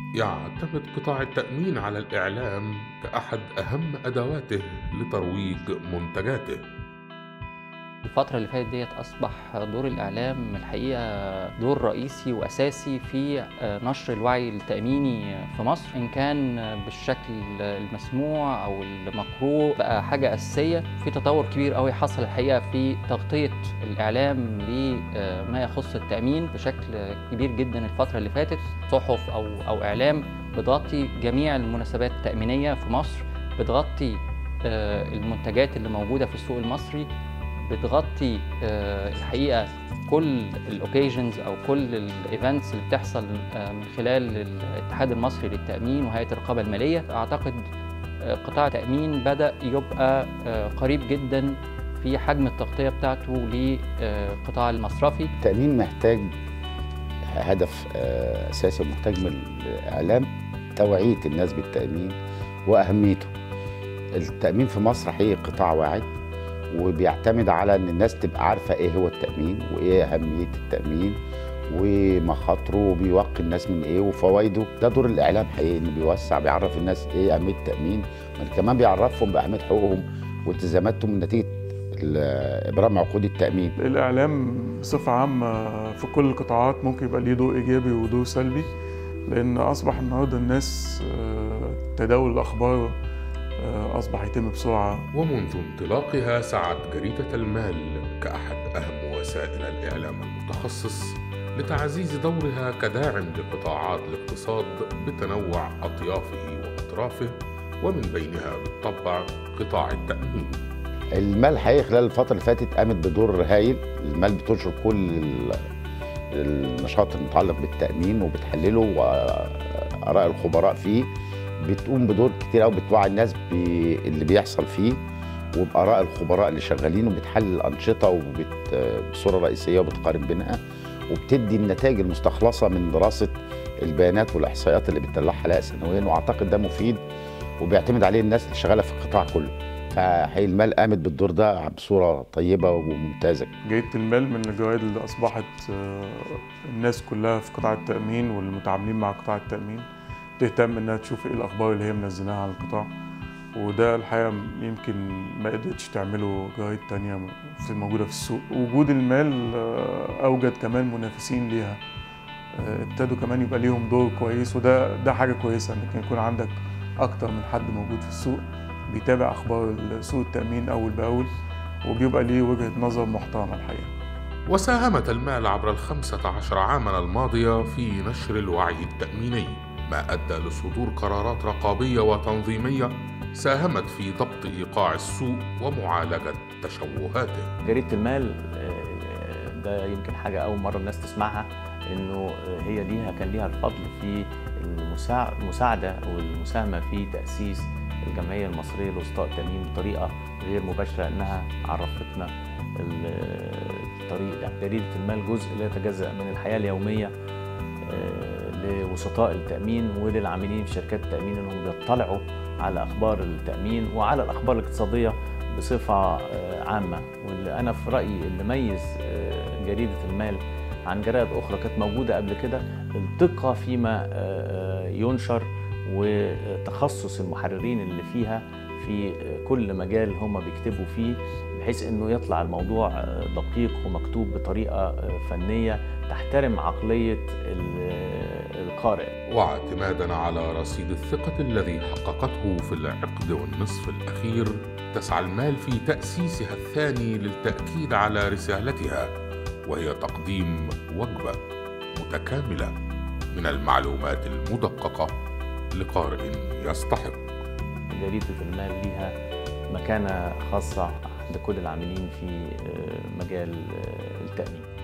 يعتمد قطاع التأمين على الإعلام كأحد أهم أدواته لترويج منتجاته الفترة اللي فاتت ديت أصبح دور الإعلام الحقيقة دور رئيسي وأساسي في نشر الوعي التأميني في مصر إن كان بالشكل المسموع أو المقروء بقى حاجة أساسية في تطور كبير قوي حصل الحقيقة في تغطية الإعلام لما يخص التأمين بشكل كبير جدا الفترة اللي فاتت صحف أو أو إعلام بتغطي جميع المناسبات التأمينية في مصر بتغطي المنتجات اللي موجودة في السوق المصري بتغطي الحقيقه كل الاوكيجنز او كل الايفنتس اللي بتحصل من خلال الاتحاد المصري للتامين وهيئه الرقابه الماليه اعتقد قطاع التامين بدا يبقى قريب جدا في حجم التغطيه بتاعته للقطاع المصرفي التامين محتاج هدف اساسي ومحتاج من الاعلام توعيه الناس بالتامين واهميته التامين في مصر حقيقي قطاع واعد وبيعتمد على ان الناس تبقى عارفه ايه هو التامين وايه اهميه التامين ومخاطره وبيوقي الناس من ايه وفوائده ده دور الاعلام حقيقي انه بيوسع بيعرف الناس ايه اهميه التامين كمان بيعرفهم باهميه حقوقهم والتزاماتهم من نتيجه ابرام عقود التامين الاعلام بصفه عامه في كل القطاعات ممكن يبقى ليه دور ايجابي ودور سلبي لان اصبح النهارده الناس تداول الاخبار أصبح يتم بسرعة ومنذ انطلاقها سعت جريدة المال كأحد أهم وسائل الإعلام المتخصص لتعزيز دورها كداعم لقطاعات الاقتصاد بتنوع أطيافه وأطرافه ومن بينها بالطبع قطاع التأمين المال حقيقي خلال الفترة اللي فاتت قامت بدور هايل المال بتنشر كل النشاط المتعلق بالتأمين وبتحلله وآراء الخبراء فيه بتقوم بدور كتير قوي بتوعي الناس باللي بيحصل فيه وباراء الخبراء اللي شغالين وبتحلل الانشطه وبت بصوره رئيسيه وبتقارن بينها وبتدي النتائج المستخلصه من دراسه البيانات والاحصائيات اللي بتطلعها لها سنويا واعتقد ده مفيد وبيعتمد عليه الناس اللي شغاله في القطاع كله فهي المال قامت بالدور ده بصوره طيبه وممتازه جريده المال من الجوائد اللي اصبحت الناس كلها في قطاع التامين والمتعاملين مع قطاع التامين تهتم انها تشوف ايه الاخبار اللي هي منزلاها عن القطاع وده الحقيقه يمكن ما قدرتش تعمله جرايد تانية في موجوده في السوق وجود المال اوجد كمان منافسين ليها ابتدوا كمان يبقى ليهم دور كويس وده ده حاجه كويسه انك يكون عندك اكتر من حد موجود في السوق بيتابع اخبار سوق التامين اول باول وبيبقى ليه وجهه نظر محترمه الحقيقه وساهمت المال عبر الخمسة عشر عاما الماضية في نشر الوعي التأميني ما أدى لصدور قرارات رقابية وتنظيمية ساهمت في ضبط إيقاع السوق ومعالجة تشوهاته جريدة المال ده يمكن حاجة أول مرة الناس تسمعها إنه هي ليها كان ليها الفضل في المساعدة والمساهمة في تأسيس الجمعية المصرية لوسطاء التأمين بطريقة غير مباشرة إنها عرفتنا الطريق ده جريدة المال جزء لا يتجزأ من الحياة اليومية لوسطاء التأمين وللعاملين في شركات التأمين انهم بيطلعوا على اخبار التأمين وعلى الاخبار الاقتصادية بصفة عامة واللي انا في رأيي اللي ميز جريدة المال عن جرائد اخرى كانت موجودة قبل كده الدقة فيما ينشر وتخصص المحررين اللي فيها في كل مجال هم بيكتبوا فيه بحيث انه يطلع الموضوع دقيق ومكتوب بطريقه فنيه تحترم عقليه القارئ. واعتمادا على رصيد الثقه الذي حققته في العقد والنصف الاخير تسعى المال في تاسيسها الثاني للتاكيد على رسالتها وهي تقديم وجبه متكامله من المعلومات المدققه لقارئ يستحق. جريده المال ليها مكانه خاصه عند كل العاملين في مجال التأمين